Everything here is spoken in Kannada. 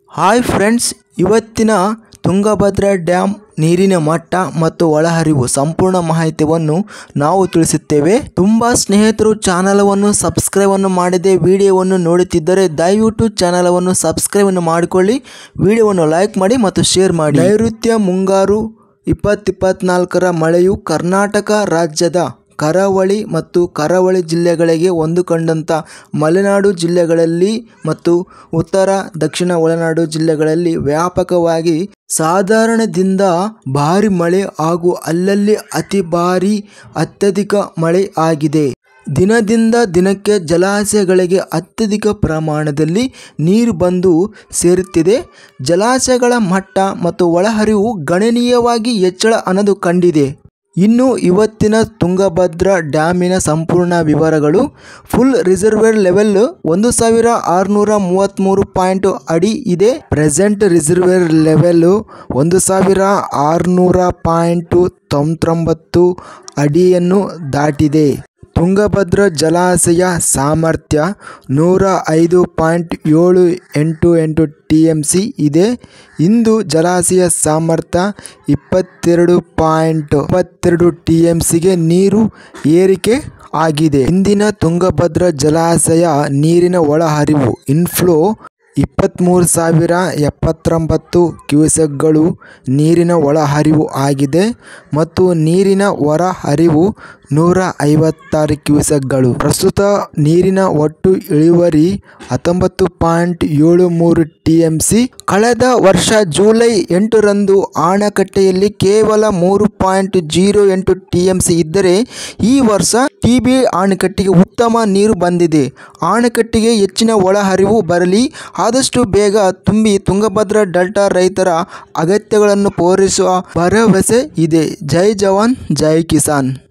ಹಾಯ್ ಫ್ರೆಂಡ್ಸ್ ಇವತ್ತಿನ ತುಂಗಭದ್ರಾ ಡ್ಯಾಮ್ ನೀರಿನ ಮಟ್ಟ ಮತ್ತು ಒಳಹರಿವು ಸಂಪೂರ್ಣ ಮಾಹಿತಿಯನ್ನು ನಾವು ತಿಳಿಸುತ್ತೇವೆ ತುಂಬ ಸ್ನೇಹಿತರು ಚಾನಲವನ್ನು ಸಬ್ಸ್ಕ್ರೈಬನ್ನು ಮಾಡದೆ ವಿಡಿಯೋವನ್ನು ನೋಡುತ್ತಿದ್ದರೆ ದಯವಿಟ್ಟು ಚಾನಲವನ್ನು ಸಬ್ಸ್ಕ್ರೈಬನ್ನು ಮಾಡಿಕೊಳ್ಳಿ ವಿಡಿಯೋವನ್ನು ಲೈಕ್ ಮಾಡಿ ಮತ್ತು ಶೇರ್ ಮಾಡಿ ನೈಋತ್ಯ ಮುಂಗಾರು ಇಪ್ಪತ್ತಿಪ್ಪತ್ನಾಲ್ಕರ ಮಳೆಯು ಕರ್ನಾಟಕ ರಾಜ್ಯದ ಕರಾವಳಿ ಮತ್ತು ಕರಾವಳಿ ಜಿಲ್ಲೆಗಳಿಗೆ ಹೊಂದಿಕೊಂಡಂಥ ಮಲೆನಾಡು ಜಿಲ್ಲೆಗಳಲ್ಲಿ ಮತ್ತು ಉತ್ತರ ದಕ್ಷಿಣ ಒಳನಾಡು ಜಿಲ್ಲೆಗಳಲ್ಲಿ ವ್ಯಾಪಕವಾಗಿ ಸಾಧಾರಣದಿಂದ ಭಾರಿ ಮಳೆ ಹಾಗೂ ಅಲ್ಲಲ್ಲಿ ಅತಿ ಭಾರಿ ಅತ್ಯಧಿಕ ಮಳೆ ಆಗಿದೆ ದಿನದಿಂದ ದಿನಕ್ಕೆ ಜಲಾಶಯಗಳಿಗೆ ಅತ್ಯಧಿಕ ಪ್ರಮಾಣದಲ್ಲಿ ನೀರು ಬಂದು ಸೇರುತ್ತಿದೆ ಜಲಾಶಯಗಳ ಮಟ್ಟ ಮತ್ತು ಒಳಹರಿವು ಗಣನೀಯವಾಗಿ ಹೆಚ್ಚಳ ಅನ್ನೋದು ಕಂಡಿದೆ ಇನ್ನು ಇವತ್ತಿನ ತುಂಗಭದ್ರಾ ಡ್ಯಾಮಿನ ಸಂಪೂರ್ಣ ವಿವರಗಳು ಫುಲ್ ರಿಸರ್ವೇರ್ ಲೆವೆಲ್ ಒಂದು ಸಾವಿರ ಆರುನೂರ ಮೂವತ್ತ್ಮೂರು ಪಾಯಿಂಟ್ ಅಡಿ ಇದೆ ಪ್ರೆಸೆಂಟ್ ರಿಸರ್ವೇರ್ ಲೆವೆಲ್ ಒಂದು ಸಾವಿರ ಆರುನೂರ ಪಾಯಿಂಟು ತೊಂಬತ್ತೊಂಬತ್ತು ಅಡಿಯನ್ನು ದಾಟಿದೆ ತುಂಗಭದ್ರಾ ಜಲಾಶಯ ಸಾಮರ್ಥ್ಯ ನೂರ ಐದು ಪಾಯಿಂಟ್ ಏಳು ಎಂಟು ಎಂಟು ಟಿ ಎಮ್ ಸಿ ಇದೆ ಇಂದು ಜಲಾಶಯ ಸಾಮರ್ಥ್ಯ ಇಪ್ಪತ್ತೆರಡು ಪಾಯಿಂಟ್ ಇಪ್ಪತ್ತೆರಡು ಟಿ ಎಮ್ ಸಿಗೆ ನೀರು ಏರಿಕೆ ಆಗಿದೆ ಇಂದಿನ ತುಂಗಭದ್ರಾ ಜಲಾಶಯ ನೀರಿನ ಒಳಹರಿವು ಇನ್ಫ್ಲೋ ಇಪ್ಪತ್ತ್ಮೂರು ಸಾವಿರ ಎಪ್ಪತ್ತೊಂಬತ್ತು ಕ್ಯೂಸೆಕ್ಗಳು ನೀರಿನ ಒಳಹರಿವು ಆಗಿದೆ ಮತ್ತು ನೀರಿನ ಹೊರ ಹರಿವು ನೂರ ಐವತ್ತಾರು ಕ್ಯೂಸೆಕ್ಗಳು ಪ್ರಸ್ತುತ ನೀರಿನ ಒಟ್ಟು ಇಳುವರಿ ಹತ್ತೊಂಬತ್ತು ಪಾಯಿಂಟ್ ಏಳು ಮೂರು ಟಿ ಎಮ್ ಸಿ ಕಳೆದ ವರ್ಷ ಜೂಲೈ ಎಂಟರಂದು ಆಣಕಟ್ಟೆಯಲ್ಲಿ ಕೇವಲ ಮೂರು ಪಾಯಿಂಟ್ ಜೀರೋ ಎಂಟು ಟಿ ಎಮ್ ಸಿ ಇದ್ದರೆ ಈ ವರ್ಷ ಟಿ ಬಿ ಆಣೆಕಟ್ಟೆಗೆ ಉತ್ತಮ ನೀರು ಬಂದಿದೆ ಆಣೆಕಟ್ಟೆಗೆ ಹೆಚ್ಚಿನ ಒಳಹರಿವು ಬರಲಿ ಆದಷ್ಟು ಬೇಗ ತುಂಬಿ ತುಂಗಭದ್ರಾ ಡೆಲ್ಟಾ ರೈತರ ಅಗತ್ಯಗಳನ್ನು ಪೂರೈಸುವ ಭರವಸೆ ಇದೆ ಜೈ ಜವಾನ್ ಜೈ ಕಿಸಾನ್